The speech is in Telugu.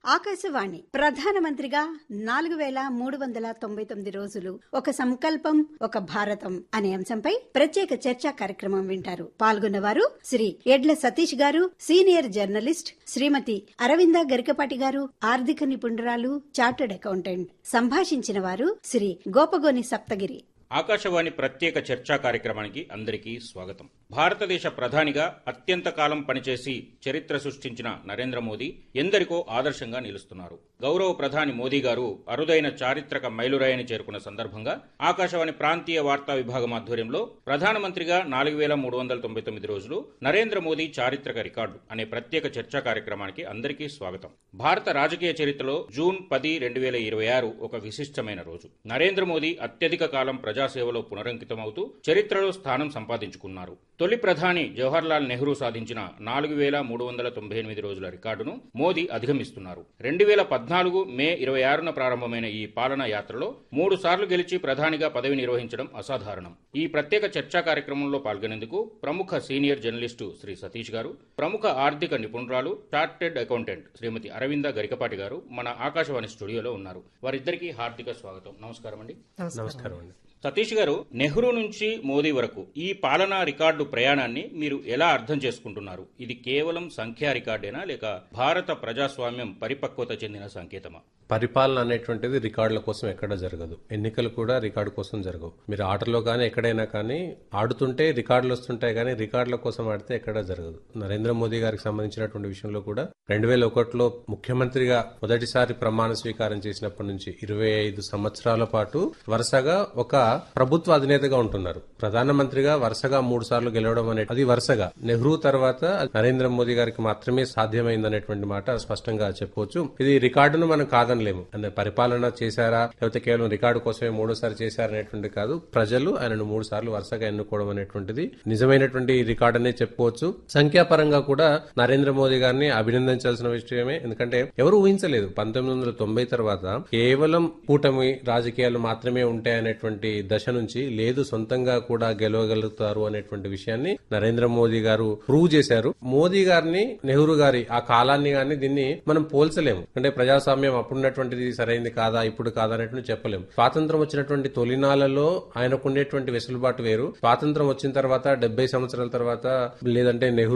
ఆకాశవాణి ప్రధానమంత్రిగా నాలుగు వేల మూడు వందల తొంభై తొమ్మిది రోజులు ఒక సంకల్పం ఒక భారతం అనే అంశంపై ప్రత్యేక చర్చా కార్యక్రమం వింటారు పాల్గొన్నవారు శ్రీ ఎడ్ల సతీష్ గారు సీనియర్ జర్నలిస్ట్ శ్రీమతి అరవింద గరికపాటి గారు ఆర్థిక నిపుణురాలు చార్టెడ్ అకౌంటెంట్ సంభాషించిన వారు శ్రీ గోపగోని సప్తగిరి ఆకాశవాణి ప్రత్యేక చర్చా కార్యక్రమానికి అందరికీ స్వాగతం భారతదేశ ప్రధానిగా అత్యంత కాలం పనిచేసి చరిత్ర సృష్టించిన నరేంద్ర మోదీ ఎందరికో ఆదర్శంగా నిలుస్తున్నారు గౌరవ ప్రధాని మోదీ గారు అరుదైన చారిత్రక మైలురాయిని చేరుకున్న సందర్భంగా ఆకాశవాణి ప్రాంతీయ వార్తా విభాగం ఆధ్వర్యంలో ప్రధానమంత్రిగా నాలుగు వేల మూడు వందల తొంభై తొమ్మిది రోజులు నరేంద్ర మోదీ చారిత్రక రికార్డు అనే ప్రత్యేక చర్చా కార్యక్రమానికి అందరికీ స్వాగతం భారత రాజకీయ చరిత్రలో జూన్ పది రెండు వేల ఇరవై ఆరు ఒక విశిష్టమైన రోజు నరేంద్ర మోదీ అత్యధిక కాలం ప్రజాసేవలో పునరంకితమవుతూ చరిత్రలో స్థానం సంపాదించుకున్నారు తొలి ప్రధాని జవహర్లాల్ నెహ్రూ సాధించిన నాలుగు వేల మూడు వందల తొంభై ఎనిమిది రోజుల రికార్డును మోదీ అధిగమిస్తున్నారు రెండు వేల పద్నాలుగు మే ఇరవై ఆరున ప్రారంభమైన ఈ పాలనా యాత్రలో మూడు సార్లు గెలిచి ప్రధానిగా పదవి నిర్వహించడం అసాధారణం ఈ ప్రత్యేక చర్చా కార్యక్రమంలో పాల్గొనేందుకు ప్రముఖ సీనియర్ జర్నలిస్టు శ్రీ సతీష్ గారు ప్రముఖ ఆర్థిక నిపుణురాలు చార్టెడ్ అకౌంటెంట్ శ్రీమతి అరవింద గరికపాటి గారు మన ఆకాశవాణి స్టూడియోలో ఉన్నారు వారిద్దరికీ హార్దిక స్వాగతం నమస్కారం అండి నమస్కారం అండి సతీష్ గారు నెహ్రూ నుంచి మోదీ వరకు ఈ పాలనా రికార్డు ప్రయాణాన్ని మీరు ఎలా అర్థం చేసుకుంటున్నారు ఇది కేవలం సంఖ్యా రికార్డేనా లేక భారత ప్రజాస్వామ్యం పరిపక్వత చెందిన సంకేతమా పరిపాలన అనేటువంటిది రికార్డుల కోసం ఎక్కడ జరగదు ఎన్నికలు కూడా రికార్డు కోసం జరగవు మీరు ఆటలో కానీ ఎక్కడైనా కానీ ఆడుతుంటే రికార్డులు వస్తుంటాయి కానీ రికార్డుల కోసం ఆడితే ఎక్కడ జరగదు నరేంద్ర మోదీ గారికి సంబంధించినటువంటి విషయంలో కూడా రెండు వేల ఒకటిలో ముఖ్యమంత్రిగా మొదటిసారి ప్రమాణ స్వీకారం చేసినప్పటి నుంచి ఇరవై ఐదు సంవత్సరాల పాటు వరుసగా ఒక ప్రభుత్వ అధినేతగా ఉంటున్నారు ప్రధానమంత్రిగా వరుసగా మూడు సార్లు గెలవడం అనే అది వరుసగా నెహ్రూ తర్వాత నరేంద్ర మోదీ గారికి మాత్రమే సాధ్యమైందనేటువంటి మాట స్పష్టంగా చెప్పవచ్చు ఇది రికార్డును మనం కాదనలేము అంటే పరిపాలన చేశారా లేకపోతే కేవలం రికార్డు కోసమే మూడోసారి చేశారనేటువంటి కాదు ప్రజలు ఆయనను మూడు సార్లు వరుసగా ఎన్నుకోవడం అనేటువంటిది నిజమైనటువంటి రికార్డు అనే చెప్పుకోవచ్చు సంఖ్యాపరంగా కూడా నరేంద్ర మోదీ గారిని అభినందించాల్సిన విషయమే ఎందుకంటే ఎవరు ఊహించలేదు పంతొమ్మిది వందల తొంభై తర్వాత కేవలం కూటమి రాజకీయాలు మాత్రమే ఉంటాయనేటువంటి దశ నుంచి లేదు సొంతంగా కూడా గెలవగలుగుతారు అనేటువంటి విషయాన్ని నరేంద్ర మోదీ గారు ప్రూవ్ చేశారు మోదీ గారిని నెహ్రూ గారి ఆ కాలాన్ని గాని దీన్ని మనం పోల్చలేము అంటే ప్రజాస్వామ్యం అప్పుడున్నటువంటిది సరైంది కాదా ఇప్పుడు కాదా అనేటువంటి చెప్పలేము స్వాతంత్రం వచ్చినటువంటి తొలినాళ్లలో ఆయనకు ఉండేటువంటి వెసులుబాటు వేరు స్వాతంత్రం వచ్చిన తర్వాత డెబ్బై సంవత్సరాల తర్వాత లేదంటే నెహ్రూ